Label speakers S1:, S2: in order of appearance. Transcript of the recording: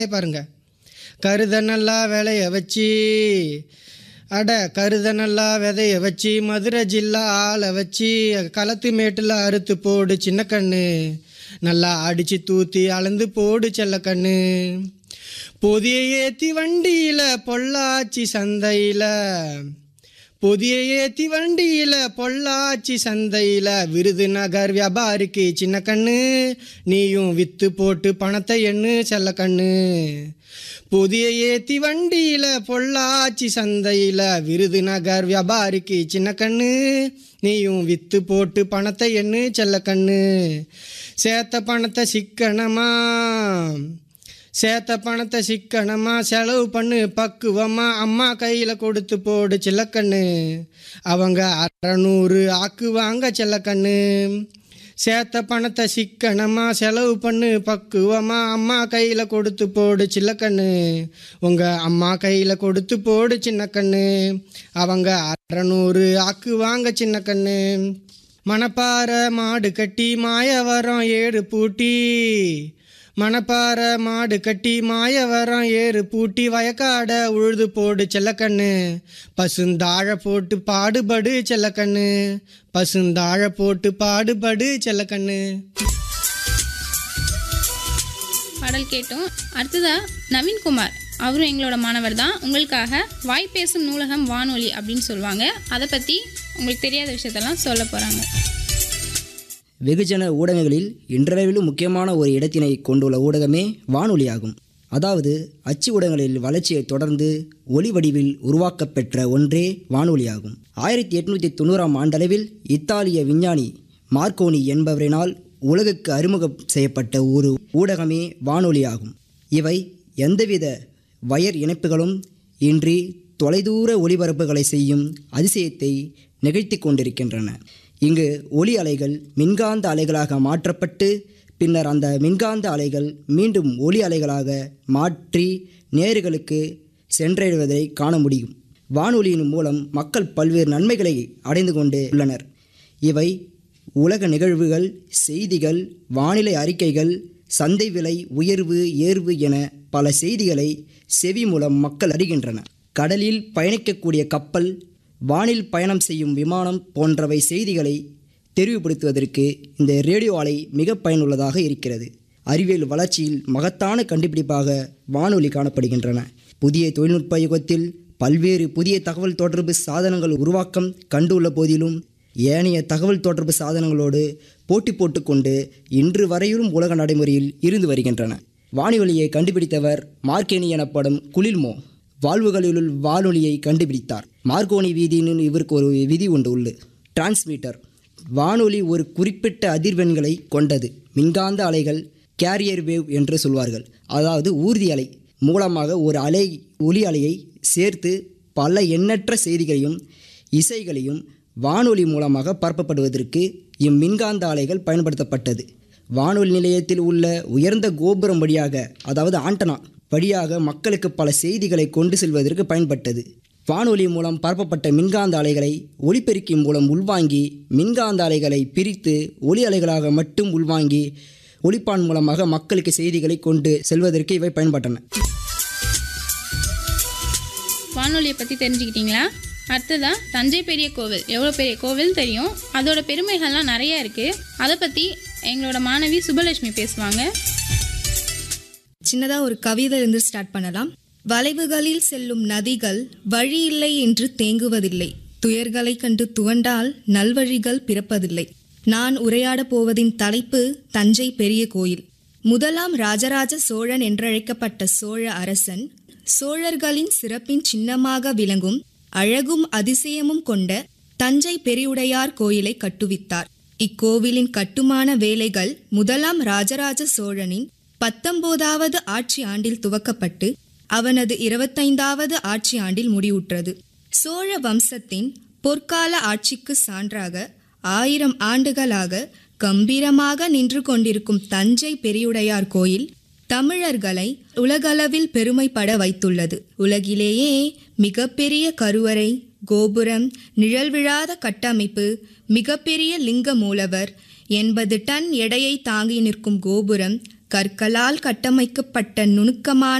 S1: பாருங்க கருத நல்லா விளைய வச்சு அட கருத நல்லா விதைய வச்சு மதுரை ஜில்லா ஆளை வச்சு களத்து மேட்டில் அறுத்து போடு சின்ன கண்ணு நல்லா அடிச்சு தூத்தி அளந்து போடு செல்ல கண்ணு பொதிய ஏத்தி வண்டியில பொள்ளாச்சி சந்தையில புதிய ஏத்தி வண்டியில பொள்ளாச்சி சந்தையில விருதுநகர் வியாபாரிக்கு சின்ன கண்ணு நீயும் வித்து போட்டு பணத்தை எண்ணு செல்ல கண்ணு புதிய ஏத்தி வண்டியில பொள்ளாச்சி சந்தையில விருதுநகர் வியாபாரிக்கு சின்ன கண்ணு நீயும் வித்து போட்டு பணத்தை எண்ணு செல்ல கண்ணு சேர்த்த பணத்தை சிக்கனமா சேர்த்த பணத்தை சிக்கனமா செலவு பண்ணு பக்குவமா அம்மா கையில் கொடுத்து போடு செல்லக்கண்ணு அவங்க அறநூறு ஆக்குவாங்க செல்லக்கண்ணு சேர்த்த பணத்தை சிக்கனமா செலவு பண்ணு பக்குவமா அம்மா கையில் கொடுத்து போடு சில்லக்கண்ணு உங்கள் அம்மா கையில் கொடுத்து போடு சின்ன கண்ணு அவங்க அறநூறு ஆக்குவாங்க சின்ன கண்ணு மணப்பாறை மாடு கட்டி மாயவரம் ஏடு பூட்டி மணப்பாறை மாடு கட்டி மாயவரம் ஏறு பூட்டி வயக்காட உழுது போடு செல்லக்கண்ணு பசுந்தாழ போட்டு பாடுபடு செல்லக்கண்ணு பசுந்தாழ போட்டு பாடுபடு செல்லக்கண்ணு
S2: பாடல் கேட்டோம் அடுத்ததா நவீன்குமார் அவரும் எங்களோட மாணவர் தான் உங்களுக்காக வாய் பேசும் நூலகம் வானொலி அப்படின்னு சொல்லுவாங்க அதை பற்றி உங்களுக்கு தெரியாத விஷயத்தெல்லாம் சொல்ல போகிறாங்க
S3: வெகுஜன ஊடகங்களில் இன்றளவிலும் முக்கியமான ஒரு இடத்தினை கொண்டுள்ள ஊடகமே வானொலியாகும் அதாவது அச்சு ஊடகங்களில் வளர்ச்சியை தொடர்ந்து ஒளி வடிவில் உருவாக்கப்பெற்ற ஒன்றே வானொலியாகும் ஆயிரத்தி எட்நூற்றி தொண்ணூறாம் ஆண்டளவில் இத்தாலிய விஞ்ஞானி மார்க்கோனி என்பவரினால் உலகுக்கு அறிமுகம் செய்யப்பட்ட ஒரு ஊடகமே வானொலியாகும் இவை எந்தவித வயர் இணைப்புகளும் இன்றி தொலைதூர ஒளிபரப்புகளை செய்யும் அதிசயத்தை நிகழ்த்தி கொண்டிருக்கின்றன இங்கு ஒளி அலைகள் மின்காந்த அலைகளாக மாற்றப்பட்டு பின்னர் அந்த மின்காந்த அலைகள் மீண்டும் ஒளி அலைகளாக மாற்றி நேர்களுக்கு சென்றடைவதை காண முடியும் வானொலியின் மூலம் மக்கள் பல்வேறு நன்மைகளை அடைந்து கொண்டு உள்ளனர் இவை உலக நிகழ்வுகள் செய்திகள் வானிலை அறிக்கைகள் சந்தை விலை உயர்வு ஏர்வு என பல செய்திகளை செவி மூலம் மக்கள் அறிகின்றனர் கடலில் பயணிக்கக்கூடிய கப்பல் வானில் பயணம் செய்யும் விமானம் போன்றவை செய்திகளை தெரிவுபடுத்துவதற்கு இந்த ரேடியோ அலை மிக பயனுள்ளதாக இருக்கிறது அறிவியல் வளர்ச்சியில் மகத்தான கண்டுபிடிப்பாக வானொலி காணப்படுகின்றன புதிய தொழில்நுட்ப யுகத்தில் பல்வேறு புதிய தகவல் தொடர்பு சாதனங்கள் உருவாக்கம் கண்டுள்ள போதிலும் ஏனைய தகவல் தொடர்பு சாதனங்களோடு போட்டி போட்டுக்கொண்டு இன்று வரையிலும் உலக நடைமுறையில் இருந்து வருகின்றன வானொலியை கண்டுபிடித்தவர் மார்க்கேனி எனப்படும் குளில்மோ வாழ்வுகளிலுள் வானொலியை கண்டுபிடித்தார் மார்கோனி வீதின்னு இவருக்கு ஒரு விதி உண்டு உள்ளு டிரான்ஸ்மிட்டர் வானொலி ஒரு குறிப்பிட்ட அதிர்வெண்களை கொண்டது மின்காந்த அலைகள் கேரியர் வேவ் என்று சொல்வார்கள் அதாவது ஊர்தி அலை மூலமாக ஒரு அலை ஒலி அலையை சேர்த்து பல எண்ணற்ற செய்திகளையும் இசைகளையும் வானொலி மூலமாக பரப்பப்படுவதற்கு இம்மின்காந்த அலைகள் பயன்படுத்தப்பட்டது வானொலி நிலையத்தில் உள்ள உயர்ந்த கோபுரம் வழியாக அதாவது ஆண்டனா வழியாக மக்களுக்கு பல செய்திகளை கொண்டு செல்வதற்கு பயன்பட்டது வானொலி மூலம் பரப்பப்பட்ட மின்காந்த அலைகளை ஒலிபெருக்கி மூலம் உள்வாங்கி மின்காந்த அலைகளை பிரித்து ஒலி அலைகளாக மட்டும் உள்வாங்கி ஒலிப்பான் மூலமாக மக்களுக்கு செய்திகளை கொண்டு செல்வதற்கு இவை பயன்பட்டன
S2: வானொலியை பற்றி தெரிஞ்சுக்கிட்டீங்களா அடுத்ததா தஞ்சை பெரிய கோவில் எவ்வளோ பெரிய கோவில் தெரியும் அதோட பெருமைகள்லாம் நிறைய இருக்குது அதை பற்றி எங்களோட மாணவி சுபலட்சுமி பேசுவாங்க
S4: சின்னதா ஒரு கவிதை இருந்து ஸ்டார்ட் பண்ணலாம் வளைவுகளில் செல்லும் நதிகள் வழி இல்லை என்று தேங்குவதில்லை துயர்களை கண்டு துவண்டால் நல்வழிகள் பிறப்பதில்லை நான் உரையாடப் போவதின் தலைப்பு தஞ்சை பெரிய கோயில் முதலாம் ராஜராஜ சோழன் என்றழைக்கப்பட்ட சோழ அரசன் சோழர்களின் சிறப்பின் சின்னமாக விளங்கும் அழகும் அதிசயமும் கொண்ட தஞ்சை பெரியுடையார் கோயிலை கட்டுவித்தார் இக்கோவிலின் கட்டுமான வேலைகள் முதலாம் ராஜராஜ சோழனின் பத்தொன்பதாவது ஆட்சி ஆண்டில் துவக்கப்பட்டு அவனது இருபத்தைந்தாவது ஆட்சி ஆண்டில் முடிவுற்றது சோழ வம்சத்தின் பொற்கால ஆட்சிக்கு சான்றாக ஆயிரம் ஆண்டுகளாக கம்பீரமாக நின்று கொண்டிருக்கும் தஞ்சை பெரியுடையார் கோயில் தமிழர்களை உலகளவில் பெருமைப்பட வைத்துள்ளது உலகிலேயே மிகப்பெரிய கருவறை கோபுரம் நிழல் விழாத கட்டமைப்பு மிகப்பெரிய லிங்க மூலவர் எண்பது டன் எடையை தாங்கி நிற்கும் கோபுரம் கற்களால் கட்டமைக்கப்பட்ட நுணுக்கமான